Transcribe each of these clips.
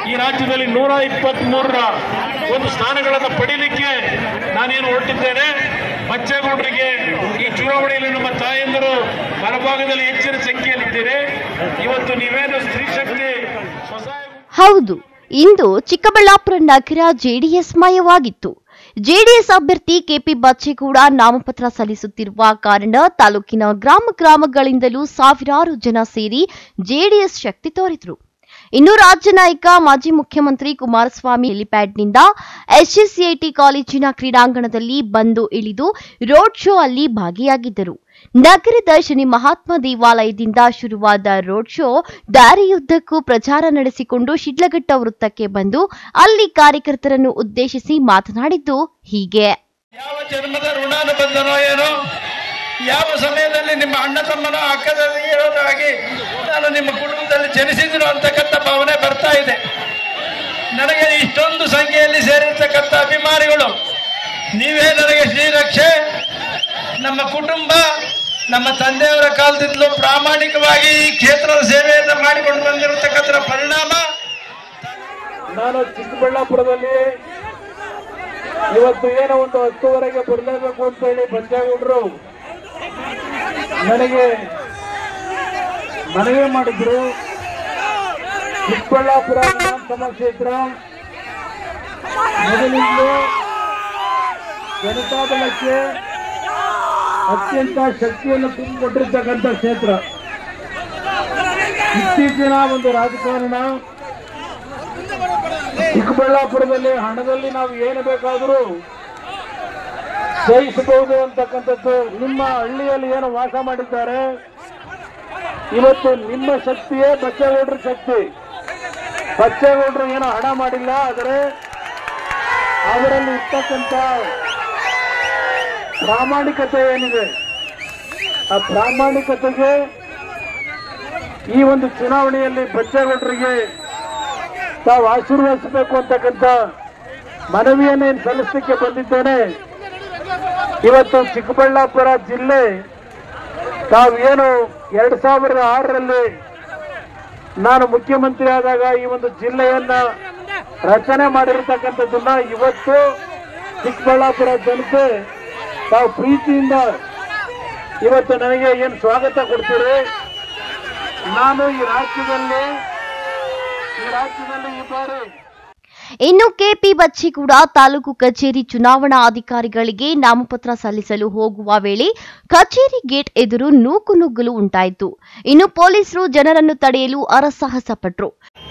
ಈ ರಾಜ್ಯದಲ್ಲಿ ನೂರ ಇಪ್ಪತ್ತ್ ಮೂರರ ಒಂದು ಸ್ಥಾನಗಳನ್ನು ಪಡೀಲಿಕ್ಕೆ ನಾನೇನು ಹೊರಟಿದ್ದೇನೆ ಬಚ್ಚೇಗೌಡರಿಗೆ ಈ ಚುನಾವಣೆಯಲ್ಲಿ ನಮ್ಮ ತಾಯಂದಿರು ಬಲಭಾಗದಲ್ಲಿ ಹೆಚ್ಚಿನ ಸಂಖ್ಯೆಯಲ್ಲಿದ್ದೀರಿ ಇವತ್ತು ನೀವೇನು ಸ್ತ್ರೀ ಶಕ್ತಿ ಸ್ವಸಹಾಯ ಹೌದು ಇಂದು ಚಿಕ್ಕಬಳ್ಳಾಪುರ ನಗರ ಜೆಡಿಎಸ್ ಮಯವಾಗಿತ್ತು ಜೆಡಿಎಸ್ ಅಭ್ಯರ್ಥಿ ಕೆಪಿ ಬಚ್ಚೇಗೌಡ ನಾಮಪತ್ರ ಸಲ್ಲಿಸುತ್ತಿರುವ ಕಾರಣ ತಾಲೂಕಿನ ಗ್ರಾಮ ಗ್ರಾಮಗಳಿಂದಲೂ ಸಾವಿರಾರು ಜನ ಸೇರಿ ಜೆಡಿಎಸ್ ಶಕ್ತಿ ತೋರಿದ್ರು ಇನ್ನು ರಾಜ್ಯ ನಾಯಕ ಮಾಜಿ ಮುಖ್ಯಮಂತ್ರಿ ಕುಮಾರಸ್ವಾಮಿ ಹೆಲಿಪ್ಯಾಡ್ನಿಂದ ಎಸ್ಎಸ್ಸಿಐಟಿ ಕಾಲೇಜಿನ ಕ್ರೀಡಾಂಗಣದಲ್ಲಿ ಬಂದು ಇಳಿದು ರೋಡ್ ಶೋ ಅಲ್ಲಿ ಭಾಗಿಯಾಗಿದ್ದರು ನಗರದ ಶನಿ ಮಹಾತ್ಮ ದೇವಾಲಯದಿಂದ ಶುರುವಾದ ರೋಡ್ ಶೋ ದಾರಿಯುದ್ದಕ್ಕೂ ಪ್ರಚಾರ ನಡೆಸಿಕೊಂಡು ಶಿಡ್ಲಘಟ್ಟ ವೃತ್ತಕ್ಕೆ ಬಂದು ಅಲ್ಲಿ ಕಾರ್ಯಕರ್ತರನ್ನು ಉದ್ದೇಶಿಸಿ ಮಾತನಾಡಿದ್ದು ಹೀಗೆ ಯಾವ ಜನ್ಮದ ಋಣಾನುಬಂಧನೋ ಏನೋ ಯಾವ ಸಮಯದಲ್ಲಿ ನಿಮ್ಮ ಅಣ್ಣ ತಮ್ಮನೋ ಅಕ್ಕ ತಂಗಿಯರಾಗಿ ನಾನು ನಿಮ್ಮ ಕುಟುಂಬದಲ್ಲಿ ಜನಿಸಿದ್ರು ಅಂತಕ್ಕಂಥ ಭಾವನೆ ಬರ್ತಾ ಇದೆ ನನಗೆ ಇಷ್ಟೊಂದು ಸಂಖ್ಯೆಯಲ್ಲಿ ಸೇರಿರ್ತಕ್ಕಂಥ ಅಭಿಮಾನಿಗಳು ನೀವೇ ನನಗೆ ಶ್ರೀರಕ್ಷೆ ನಮ್ಮ ಕುಟುಂಬ ನಮ್ಮ ತಂದೆಯವರ ಕಾಲದಿಂದಲೂ ಪ್ರಾಮಾಣಿಕವಾಗಿ ಈ ಕ್ಷೇತ್ರದ ಸೇವೆಯನ್ನು ಮಾಡಿಕೊಂಡು ಬಂದಿರತಕ್ಕಂಥ ಪರಿಣಾಮ ನಾನು ಚಿಕ್ಕಬಳ್ಳಾಪುರದಲ್ಲಿ ಇವತ್ತು ಏನೋ ಒಂದು ಹತ್ತುವರೆಗೆ ಬರಲೇಬೇಕು ಅಂತ ಹೇಳಿ ಬಚ್ಚೇಗೌಡರು ನನಗೆ ಮನವಿ ಮಾಡಿದ್ರು ಚಿಕ್ಕಬಳ್ಳಾಪುರ ವಿಧಾನಸಭಾ ಕ್ಷೇತ್ರ ಮೊದಲಿಂದಲೂ ಜನತಾದಳಕ್ಕೆ ಅತ್ಯಂತ ಶಕ್ತಿಯನ್ನು ತುಂಬಿಕೊಟ್ಟಿರ್ತಕ್ಕಂಥ ಕ್ಷೇತ್ರ ಇತ್ತೀಚಿನ ಒಂದು ರಾಜಕಾರಣ ಚಿಕ್ಕಬಳ್ಳಾಪುರದಲ್ಲಿ ಹಣದಲ್ಲಿ ನಾವು ಏನು ಬೇಕಾದರೂ ಜಯಿಸಬಹುದು ಅಂತಕ್ಕಂಥದ್ದು ನಿಮ್ಮ ಹಳ್ಳಿಯಲ್ಲಿ ಏನು ವಾಸ ಮಾಡಿದ್ದಾರೆ ಇವತ್ತು ನಿಮ್ಮ ಶಕ್ತಿಯೇ ಬಚ್ಚೇಗೌಡರ ಶಕ್ತಿ ಬಚ್ಚೇಗೌಡರು ಏನು ಹಣ ಮಾಡಿಲ್ಲ ಆದರೆ ಅವರಲ್ಲಿ ಇರ್ತಕ್ಕಂಥ ಪ್ರಾಮಾಣಿಕತೆ ಏನಿದೆ ಆ ಪ್ರಾಮಾಣಿಕತೆಗೆ ಈ ಒಂದು ಚುನಾವಣೆಯಲ್ಲಿ ಬಚ್ಚೇಗೌಡರಿಗೆ ತಾವು ಆಶೀರ್ವದಿಸಬೇಕು ಅಂತಕ್ಕಂಥ ಮನವಿಯನ್ನು ಏನು ಸಲ್ಲಿಸಲಿಕ್ಕೆ ಬಂದಿದ್ದೇನೆ ಇವತ್ತು ಚಿಕ್ಕಬಳ್ಳಾಪುರ ಜಿಲ್ಲೆ ತಾವು ಏನು ಎರಡ್ ಸಾವಿರದ ಆರರಲ್ಲಿ ನಾನು ಮುಖ್ಯಮಂತ್ರಿ ಆದಾಗ ಈ ಒಂದು ಜಿಲ್ಲೆಯನ್ನ ರಚನೆ ಮಾಡಿರತಕ್ಕಂಥದ್ದನ್ನ ಇವತ್ತು ಚಿಕ್ಕಬಳ್ಳಾಪುರ ಜನತೆ ತಾವು ಪ್ರೀತಿಯಿಂದ ಇವತ್ತು ನನಗೆ ಏನು ಸ್ವಾಗತ ಕೊಡ್ತೀರಿ ನಾನು ಈ ರಾಜ್ಯದಲ್ಲಿ ಈ ರಾಜ್ಯದಲ್ಲಿ ಈ ಬಾರಿ ಇನ್ನು ಕೆಪಿ ಬಚ್ಚೇಗೌಡ ತಾಲೂಕು ಕಚೇರಿ ಚುನಾವಣಾ ಅಧಿಕಾರಿಗಳಿಗೆ ನಾಮಪತ್ರ ಸಲ್ಲಿಸಲು ಹೋಗುವ ವೇಳೆ ಕಚೇರಿ ಗೇಟ್ ಎದುರು ನೂಕು ನುಗ್ಗಲು ಉಂಟಾಯಿತು ಇನ್ನು ಪೊಲೀಸರು ಜನರನ್ನು ತಡೆಯಲು ಅರಸಾಹಸ ಪಟ್ರು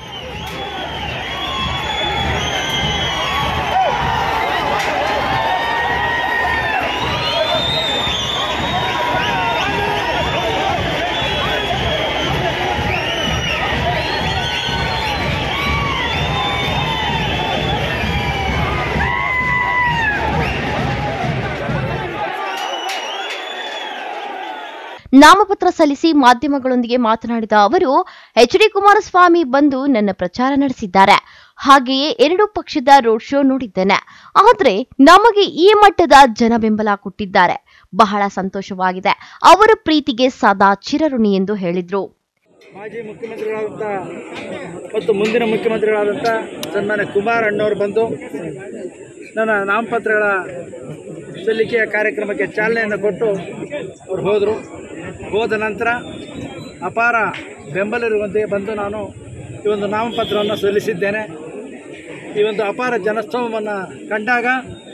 ನಾಮಪತ್ರ ಸಲ್ಲಿಸಿ ಮಾಧ್ಯಮಗಳೊಂದಿಗೆ ಮಾತನಾಡಿದ ಅವರು ಎಚ್ ಡಿ ಕುಮಾರಸ್ವಾಮಿ ಬಂದು ನನ್ನ ಪ್ರಚಾರ ನಡೆಸಿದ್ದಾರೆ ಹಾಗೆಯೇ ಎರಡು ಪಕ್ಷದ ರೋಡ್ ಶೋ ನೋಡಿದ್ದೇನೆ ಆದರೆ ನಮಗೆ ಈ ಮಟ್ಟದ ಜನ ಬೆಂಬಲ ಕೊಟ್ಟಿದ್ದಾರೆ ಬಹಳ ಸಂತೋಷವಾಗಿದೆ ಅವರ ಪ್ರೀತಿಗೆ ಸದಾ ಚಿರಋಣಿ ಎಂದು ಹೇಳಿದ್ರು ಮಾಜಿ ಮುಖ್ಯಮಂತ್ರಿಗಳಾದಂಥ ಮತ್ತು ಮುಂದಿನ ಮುಖ್ಯಮಂತ್ರಿಗಳಾದಂಥ ಸನ್ಮಾನ್ಯ ಕುಮಾರ್ ಅಣ್ಣವರು ಬಂದು ನನ್ನ ನಾಮಪತ್ರಗಳ ಸಲ್ಲಿಕೆಯ ಕಾರ್ಯಕ್ರಮಕ್ಕೆ ಚಾಲನೆಯನ್ನು ಕೊಟ್ಟು ಅವ್ರು ಹೋದರು ಹೋದ ನಂತರ ಅಪಾರ ಬೆಂಬಲಿರುವಂತೆ ಬಂದು ನಾನು ಈ ಒಂದು ನಾಮಪತ್ರವನ್ನು ಸಲ್ಲಿಸಿದ್ದೇನೆ ಈ ಒಂದು ಅಪಾರ ಜನಸ್ತೋಮವನ್ನು ಕಂಡಾಗ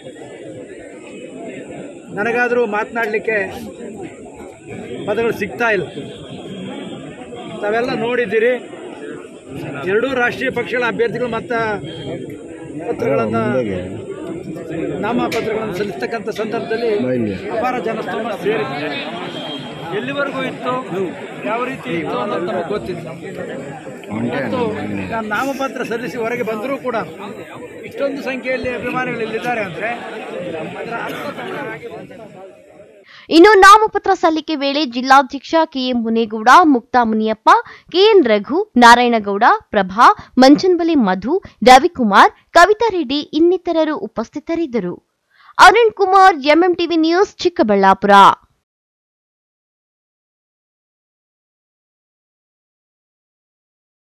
ನನಗಾದರೂ ಮಾತನಾಡಲಿಕ್ಕೆ ಪದಗಳು ಸಿಗ್ತಾ ಇಲ್ಲ ತಾವೆಲ್ಲ ನೋಡಿದ್ದೀರಿ ಎರಡೂ ರಾಷ್ಟ್ರೀಯ ಪಕ್ಷಗಳ ಅಭ್ಯರ್ಥಿಗಳು ಮತ್ತು ಪತ್ರಗಳನ್ನು ನಾಮಪತ್ರಗಳನ್ನು ಸಲ್ಲಿಸ್ತಕ್ಕಂಥ ಸಂದರ್ಭದಲ್ಲಿ ಅಪಾರ ಜನಸ್ತೋಮ ಸೇರಿದೆ ಎಲ್ಲಿವರೆಗೂ ಇತ್ತು ಯಾವ ರೀತಿ ಇತ್ತು ಅನ್ನೋದು ನಮಗೆ ಗೊತ್ತಿಲ್ಲ ಮತ್ತು ನಾನು ನಾಮಪತ್ರ ಸಲ್ಲಿಸಿ ಹೊರಗೆ ಬಂದರೂ ಕೂಡ ಇಷ್ಟೊಂದು ಸಂಖ್ಯೆಯಲ್ಲಿ ಅಭಿಮಾನಿಗಳು ಇಲ್ಲಿದ್ದಾರೆ ಅಂದರೆ ಅದರ ಅರ್ಥ ತಮಿಳರಾಗಿ ಇನ್ನು ನಾಮಪತ್ರ ಸಲ್ಲಿಕೆ ವೇಳೆ ಜಿಲ್ಲಾಧ್ಯಕ್ಷ ಕೆಎಂ ಮುನೇಗೌಡ ಮುಕ್ತಾ ಮುನಿಯಪ್ಪ ಕೆಎನ್ ರಘು ನಾರಾಯಣಗೌಡ ಪ್ರಭಾ ಮಂಚನ್ಬಲಿ ಮಧು ರವಿಕುಮಾರ್ ಕವಿತಾ ರೆಡ್ಡಿ ಇನ್ನಿತರರು ಉಪಸ್ಥಿತರಿದ್ದರು ಅರುಣ್ ಕುಮಾರ್ ಎಂಎಂಟಿವಿ ನ್ಯೂಸ್ ಚಿಕ್ಕಬಳ್ಳಾಪುರ